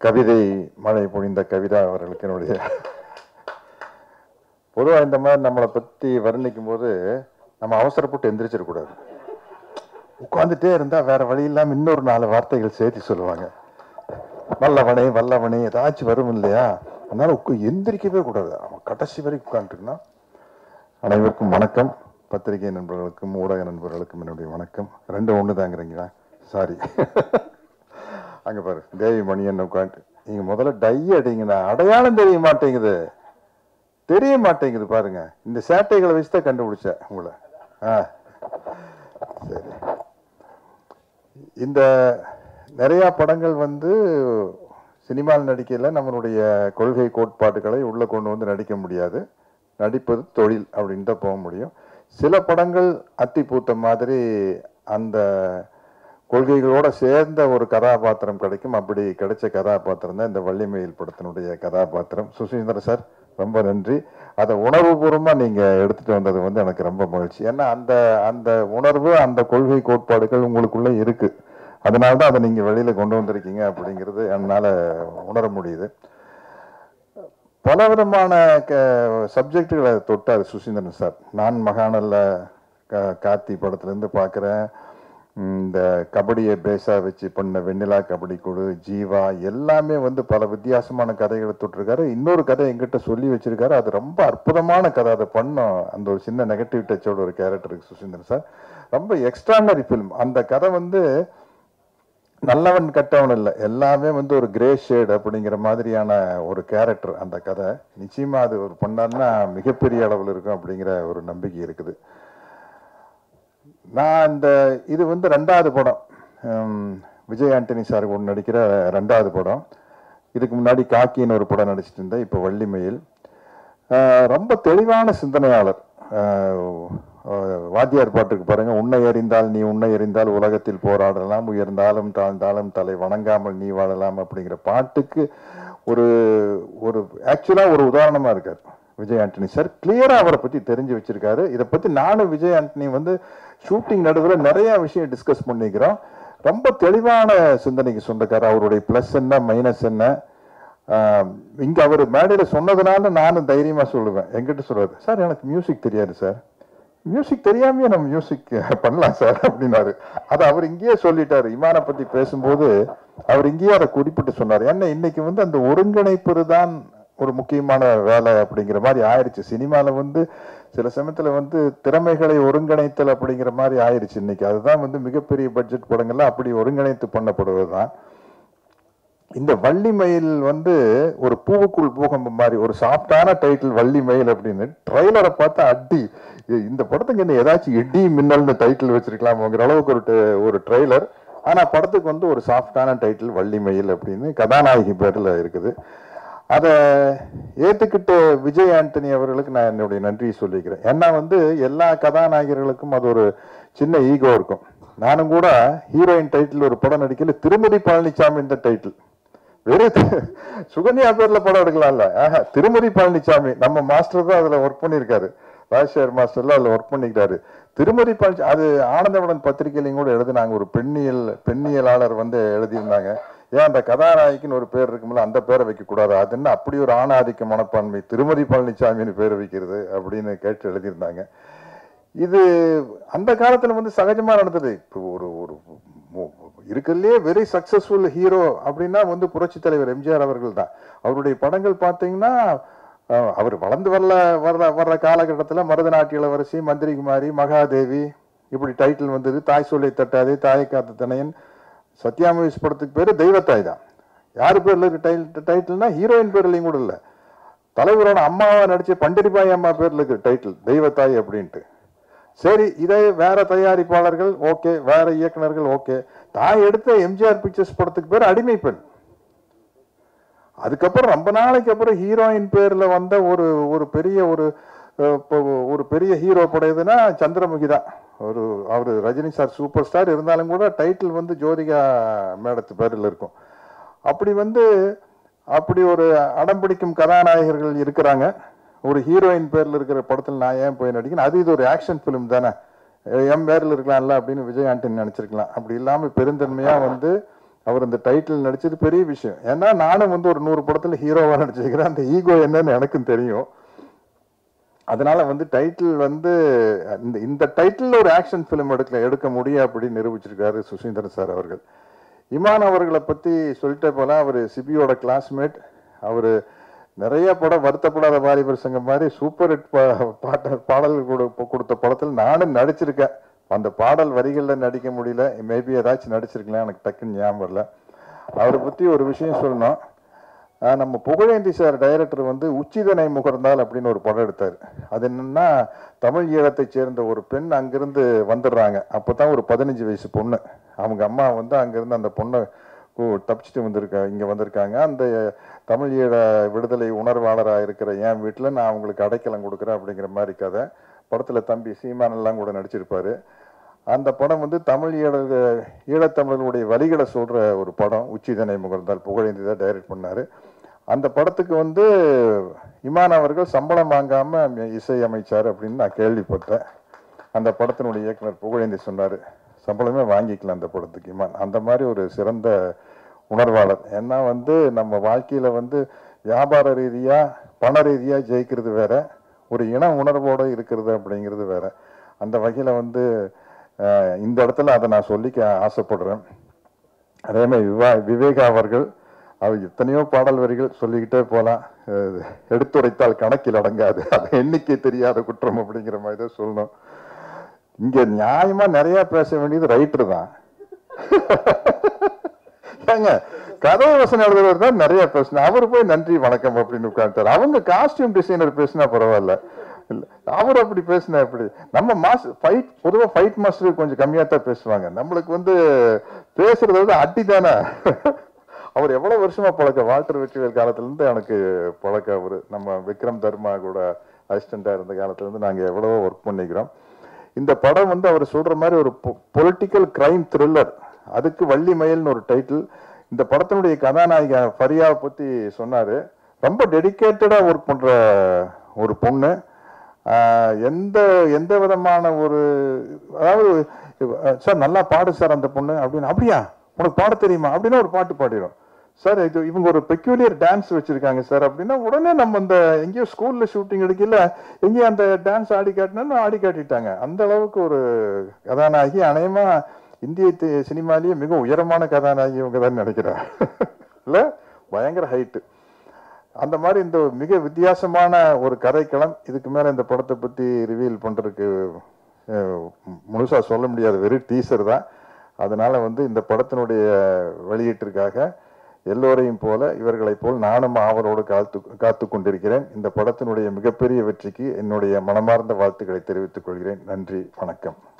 கவிதை மழை பொழிந்த கவிதா அவர்களுக்கு என்னுடைய பொதுவாக இந்த மாதிரி நம்மளை பற்றி வர்ணிக்கும் போது நம்ம அவசரப்பட்டு எந்திரிச்சிடக்கூடாது உட்காந்துட்டே இருந்தா வேற வழி இல்லாம இன்னொரு நாலு வார்த்தைகள் சேர்த்து சொல்லுவாங்க வல்லவனே வல்லவனே ஏதாச்சும் வரும் இல்லையா அதனால உட்கா எந்திரிக்கவே கூடாது அவன் கடைசி வரைக்கும் உட்காந்துருக்குன்னா அனைவருக்கும் வணக்கம் பத்திரிகை நண்பர்களுக்கும் ஊடக நண்பர்களுக்கும் என்னுடைய வணக்கம் ரெண்டும் ஒன்று தாங்கிறீங்களா சாரி அங்க பாரு தேவி மணியன் உட்காந்து நீங்க முதல்ல டை அடிங்கண்ணா அடையாளம் தெரிய மாட்டேங்குது தெரிய மாட்டேங்குது பாருங்க இந்த சேட்டைகளை வச்சு தான் கண்டுபிடிச்சேன் உங்களை ஆ சரி இந்த நிறைய படங்கள் வந்து சினிமாவில் நடிக்கல நம்மளுடைய கொள்கை கோட்பாடுகளை உள்ள கொண்டு வந்து நடிக்க முடியாது நடிப்பது தொழில் அப்படின்னு தான் போக முடியும் சில படங்கள் அத்தி பூத்த மாதிரி அந்த கொள்கைகளோட சேர்ந்த ஒரு கதாபாத்திரம் கிடைக்கும் அப்படி கிடைச்ச கதாபாத்திரம் தான் இந்த வள்ளிமயில் படத்தினுடைய கதாபாத்திரம் சுசீந்திர சார் ரொம்ப நன்றி அதை உணர்வுபூர்வமாக நீங்கள் எடுத்துட்டு வந்தது வந்து எனக்கு ரொம்ப மகிழ்ச்சி ஏன்னா அந்த அந்த உணர்வு அந்த கொள்கை கோட்பாடுகள் உங்களுக்குள்ளே இருக்கு அதனால தான் அதை நீங்கள் வெளியில் கொண்டு வந்திருக்கீங்க அப்படிங்கிறது என்னால் உணர முடியுது பல விதமான க சப்ஜெக்டுகளை தொட்டார் சுசீந்திரன் சார் நான் மகானல்ல க கார்த்தி படத்துலேருந்து பார்க்குறேன் இந்த கபடியை பேஸா வச்சு பண்ண வெண்ணிலா கபடி குழு ஜீவா எல்லாமே வந்து பல வித்தியாசமான கதைகளை தொட்டிருக்காரு இன்னொரு கதை எங்கிட்ட சொல்லி வச்சிருக்காரு அது ரொம்ப அற்புதமான கதை அதை பண்ணோம் அந்த ஒரு சின்ன நெகட்டிவ் டச்சோட ஒரு கேரக்டருக்கு சுசீந்திரன் சார் ரொம்ப எக்ஸ்ட்ரானரி ஃபிலிம் அந்த கதை வந்து நல்லவன் கெட்டவன் இல்லை எல்லாமே வந்து ஒரு கிரே ஷேட் அப்படிங்கிற மாதிரியான ஒரு கேரக்டர் அந்த கதை நிச்சயமா அது ஒரு பண்ணாருன்னா மிகப்பெரிய அளவில் இருக்கும் அப்படிங்கிற ஒரு நம்பிக்கை இருக்குது நான் இந்த இது வந்து ரெண்டாவது படம் ஹம், விஜய் ஆண்டனி சார் ஒன்று நடிக்கிற ரெண்டாவது படம் இதுக்கு முன்னாடி காக்கின்னு ஒரு படம் நடிச்சிட்டு இருந்தேன் இப்போ வள்ளிமயில் ஆஹ், ரொம்ப தெளிவான சிந்தனையாளர் ஆஹ், ஆஹ், வாத்தியார் பாட்டுக்கு பாருங்க உன்னை எறிந்தால் நீ உன்னை எறிந்தால் உலகத்தில் போராடலாம் உயர்ந்தாலும் தாழ்ந்தாலும் தலை வணங்காமல் நீ வாழலாம் அப்படிங்கிற பாட்டுக்கு ஒரு ஒரு ஆக்சுவலா ஒரு உதாரணமா இருக்கார் விஜய் ஆண்டனி சார் கிளியரா அவரை பத்தி தெரிஞ்சு வச்சிருக்காரு இதை பத்தி நானும் விஜய் ஆண்டனி வந்து ஷூட்டிங் நடுவில் நிறைய விஷயம் டிஸ்கஸ் பண்ணிக்கிறோம் ரொம்ப தெளிவான சிந்தனைக்கு சொந்தக்காரர் அவருடைய ப்ளஸ் என்ன மைனஸ் என்ன ஆஹ் இங்க அவர் மேடையில சொன்னதுனால நானும் தைரியமா சொல்லுவேன் என்கிட்ட சொல்றாரு சார் எனக்கு மியூசிக் தெரியாது சார் மியூசிக் தெரியாமயே நம்ம மியூசிக் பண்ணலாம் சார் அப்படின்னாரு அதை அவர் இங்கேயே சொல்லிட்டாரு இமானை பத்தி பேசும்போது அவர் இங்கேயே அதை குறிப்பிட்டு சொன்னார் ஏன்னா இன்னைக்கு வந்து அந்த ஒருங்கிணைப்பு தான் ஒரு முக்கியமான வேலை அப்படிங்கிற மாதிரி ஆயிடுச்சு சினிமால வந்து சில சமயத்துல வந்து திறமைகளை ஒருங்கிணைத்தல் அப்படிங்கிற மாதிரி ஆயிடுச்சு இன்னைக்கு அதுதான் வந்து மிகப்பெரிய பட்ஜெட் படங்கள்லாம் அப்படி ஒருங்கிணைத்து பண்ணப்படுவதுதான் இந்த வள்ளி மயில் வந்து ஒரு பூவுக்குள் பூகம்பம் மாதிரி ஒரு சாஃப்டான டைட்டில் வள்ளி மயில் அப்படின்னு ட்ரைலரை பார்த்தா அடி இ- இந்த படத்துக்கு என்ன ஏதாச்சும் இடி மின்னல்னு டைட்டில் வச்சிருக்கலாம்ங்கிற அளவுக்கு ஒரு ட- ஒரு ட்ரைலர் ஆனா படத்துக்கு வந்து ஒரு சாஃப்டான டைட்டில் வள்ளி மயில் அப்படின்னு கதாநாயகி பேர்ல இருக்குது அதை ஏத்துக்கிட்ட விஜய் ஆண்டனி அவர்களுக்கு நான் என்னுடைய நன்றியை சொல்லிக்கிறேன் ஏன்னா வந்து எல்லா கதாநாயகர்களுக்கும் அது ஒரு சின்ன ஈகோ இருக்கும் நானும் கூட ஹீரோயின் டைட்டில் ஒரு படம் நடிக்கல திருமதி பழனிசாமி இந்த டைட்டில் வெறும் தி- சுகன்யா பேர்ல படம் எடுக்கலாம்ல ஆஹா, திருமதி பழனிசாமி நம்ம மாஸ்டர் தான் அதுல ஒர்க் பண்ணியிருக்காரு ராஜசேகர் மாஸ்டர்ல அதுல ஒர்க் பண்ணிக்கிட்டாரு திருமதி பழனி அது ஆனந்தவுடன் பத்திரிகையிலையும் கூட எழுதினாங்க ஒரு பெண்ணியல் பெண்ணியலாளர் வந்து எழுதியிருந்தாங்க ஏன் அந்த கதாநாயகின்னு ஒரு பேர் இருக்கும்ல அந்த பேரை வைக்க கூடாது அது என்ன அப்படி ஒரு ஆணாதிக்க மனப்பான்மை திருமதி பழனிசாமின்னு பேர் வைக்கிறது அப்படின்னு கேட்டு எழுதியிருந்தாங்க இது அந்த காலத்துல வந்து சகஜமா நடந்தது இப்போ ஒரு ஒரு மு- இருக்கிறதுலே வெரி சக்சஸ்ஃபுல் ஹீரோ அப்படின்னா வந்து புரட்சி தலைவர் எம்ஜிஆர் அவர்கள் தான் அவருடைய படங்கள் பார்த்தீங்கன்னா அஹ், அவர் வளர்ந்து வரல வர்ற வர்ற காலகட்டத்தில் மருதநாட்டு இளவரசி மந்திரிகுமாரி மகாதேவி இப்படி டைட்டில் வந்தது தாய் சொல்லை தட்டாதே தாயை காத்த தனையன் சத்யாமேஷ் படத்துக்கு பேரு தெய்வத்தாய் தான் யார் பேர்ல இருக்கு டைட்டில் டைட்டில்னா ஹீரோயின் பேர்லையும் கூட இல்லை தலைவரோட அம்மாவா நடிச்ச பண்டிரிபாய் அம்மா பேர்ல இருக்கு டைட்டில் தெய்வத்தாய் அப்படின்ட்டு சரி இதே வேற தயாரிப்பாளர்கள் ஓகே வேற இயக்குனர்கள் ஓகே தான் எடுத்த எம்ஜிஆர் பிக்சர்ஸ் படத்துக்கு பேர் அடிமை பெண் அதுக்கப்புறம் ரொம்ப நாளைக்கு அப்புறம் ஹீரோயின் பேர்ல வந்த ஒரு ஒரு பெரிய ஒரு அஹ், இப்போ ஒரு பெரிய ஹீரோ படம் எதுனா சந்திரமுகி தான் ஒரு அவர் ரஜினி சார் சூப்பர் ஸ்டார் இருந்தாலும் கூட டைட்டில் வந்து ஜோதிகா மேடத்து பேரில் இருக்கும் அப்படி வந்து அப்படி ஒரு அடம்பிடிக்கும் கதாநாயகர்கள் இருக்கிறாங்க ஒரு ஹீரோயின் பேர்ல இருக்கிற படத்தில் நான் ஏன் போய் நடிக்கணும் அது இது ஒரு ஆக்ஷன் ஃபிலிம் தானே என் பேரில் இருக்கலாம்ல அப்படின்னு விஜய் ஆண்டனி நினைச்சிருக்கலாம் அப்படி இல்லாம பெருந்தன்மையா வந்து அவர் இந்த டைட்டில் நடிச்சது பெரிய விஷயம் ஏன்னா நானும் வந்து ஒரு நூறு படத்துல ஹீரோவா நடிச்சிருக்கிறேன் அந்த ஈகோ என்னன்னு எனக்கும் தெரியும் அதனால வந்து டைட்டில் வந்து இந்த இந்த டைட்டில் ஒரு ஆக்ஷன் ஃபிலிம் எடுக்கல எடுக்க முடியும் அப்படின்னு நிரூபிச்சிருக்காரு சுசீந்திரன் சார் அவர்கள் இமான் அவர்களை பத்தி சொல்லிட்டே போல அவர் சிபியோட கிளாஸ்மேட் அவர் நிறைய படம் வருத்தப்படாத வாலிபர் சங்கம் மாதிரி சூப்பர் ஹிட் பாட்ட பாடல்கள் கொடு- கொடுத்த படத்தில் நானும் நடிச்சிருக்கேன் அந்த பாடல் வரிகளில் நடிக்க முடியல மேபி ஏதாச்சும் நடிச்சிருக்கலாம் எனக்கு டக்குன்னு ஞாபகம் வரல அவரை பற்றி ஒரு விஷயம் சொல்லணும் ஆஹ் நம்ம புகழேந்தி சார் டைரக்டர் வந்து உச்சிதனை முகர்ந்தால் அப்படின்னு ஒரு படம் எடுத்தார் அது என்னன்னா தமிழ் ஈழத்தைச் சேர்ந்த ஒரு பெண் அங்கிருந்து வந்துடுறாங்க அப்பதான் ஒரு பதினஞ்சு வயசு பொண்ணு அவங்க அம்மா வந்து அங்கிருந்து அந்த பொண்ணை கு- தப்பிச்சுட்டு வந்திருக்கா இங்க வந்திருக்காங்க அந்த தமிழ் ஈழ விடுதலை உணர்வாளராக இருக்கிற என் வீட்டில் நான் அவங்களுக்கு அடைக்கலம் கொடுக்குறேன் அப்படிங்கிற மாதிரி கதை படத்துல தம்பி சீமான் எல்லாம் கூட நடிச்சிருப்பாரு அந்த படம் வந்து தமிழ் ஈழ ஈழத்தமிழர்களுடைய வரிகளை சொல்ற ஒரு படம் உச்சிதனை முகர்ந்தால் புகழேந்தி தான் டைரக்ட் பண்ணாரு அந்த படத்துக்கு வந்து இமான் அவர்கள் சம்பளம் வாங்காம இசை அமைச்சார் அப்படின்னு நான் கேள்விப்பட்டேன் அந்த படத்தினுடைய இயக்குனர் புகழேந்தி சொன்னாரு சம்பளமே வாங்கிக்கலாம் அந்த படத்துக்கு இமான் அந்த மாதிரி ஒரு சிறந்த உணர்வாளர் ஏன்னா வந்து நம்ம வாழ்க்கையில வந்து வியாபார ரீதியா பண ரீதியா ஜெயிக்கிறது வேற ஒரு இன உணர்வோட இருக்கிறது அப்படிங்கிறது வேற அந்த வகையில வந்து அஹ், இந்த இடத்துல அதை நான் சொல்லிக்க ஆசைப்படுறேன் அதே மாதிரி விவா விவேகா அவர்கள் அவர் எத்தனையோ பாடல் வரிகள் சொல்லிக்கிட்டே போகலாம் அஹ், எடுத்துரைத்தால் கணக்கில் அடங்காது அது எண்ணிக்கை தெரியாத குற்றம் அப்படிங்கிற மாதிரி தான் சொல்லணும் இங்க நியாயமா நிறைய பேச வேண்டியது ரைட்டர் தான் ஏங்க கதை வசனம் எழுதுறவர் தான் நிறைய பேசணும் அவர் போய் நன்றி வணக்கம் அப்படின்னு உட்காந்துட்டார் அவங்க காஸ்டியூம் டிசைனர் பேசினா பரவாயில்ல இல்ல அவர் அப்படி பேசினா எப்படி நம்ம மாஸ் ஃபைட் பொதுவாக ஃபைட் மாஸ்டர் கொஞ்சம் கம்மியாக தான் பேசுவாங்க நம்மளுக்கு வந்து பேசுறது வந்து அடி தானே அவர் எவ்வளவு வருஷமா பழக்க வால்டர் வெற்றிவேல் காலத்துல இருந்து எனக்கு பழக்க அவரு நம்ம விக்ரம் தர்மா கூட அசிஸ்டண்டா இருந்த காலத்துல இருந்து நாங்க எவ்வளவோ ஒர்க் பண்ணிக்கிறோம் இந்த படம் வந்து அவர் சொல்ற மாதிரி ஒரு பொலிட்டிக்கல் கிரைம் த்ரில்லர் அதுக்கு வள்ளி மயில்னு ஒரு டைட்டில் இந்த படத்தினுடைய கதாநாயகி ஃபரியாவை பத்தி சொன்னாரு ரொம்ப டெடிகேட்டடா ஒர்க் பண்ற ஒரு பொண்ணு ஆஹ் எந்த எந்த விதமான ஒரு அதாவது சார் நல்லா பாடு சார் அந்த பொண்ணு அப்படின்னு அப்படியா உனக்கு பாட தெரியுமா அப்படின்னா ஒரு பாட்டு பாடிடும் சார் இது இவங்க ஒரு பெக்யூலியர் டான்ஸ் வச்சிருக்காங்க சார் அப்படின்னா உடனே நம்ம இந்த எங்கேயோ ஸ்கூல்ல ஷூட்டிங் எடுக்கல எங்கேயும் அந்த டான்ஸ் ஆடி காட்டினா ஆடி காட்டிட்டாங்க அந்த அளவுக்கு ஒரு கதாநாயகி அநேகமா இந்திய தி- சினிமாலேயே மிக உயரமான கதாநாயகி இவங்க தான் நினைக்கிறேன் இல்ல பயங்கர ஹைட்டு அந்த மாதிரி இந்த மிக வித்தியாசமான ஒரு கதைக்களம் இதுக்கு மேல இந்த படத்தை பத்தி ரிவீல் பண்றதுக்கு அஹ், முழுசா சொல்ல முடியாது வெறும் டீசர் தான் அதனால வந்து இந்த படத்தினுடைய வெளியீட்டிற்காக எல்லோரையும் போல இவர்களைப் போல் நானும் ஆவலோடு காத்து காத்து கொண்டிருக்கிறேன் இந்த படத்தினுடைய மிகப்பெரிய வெற்றிக்கு என்னுடைய மனமார்ந்த வாழ்த்துக்களை தெரிவித்துக் கொள்கிறேன் நன்றி வணக்கம்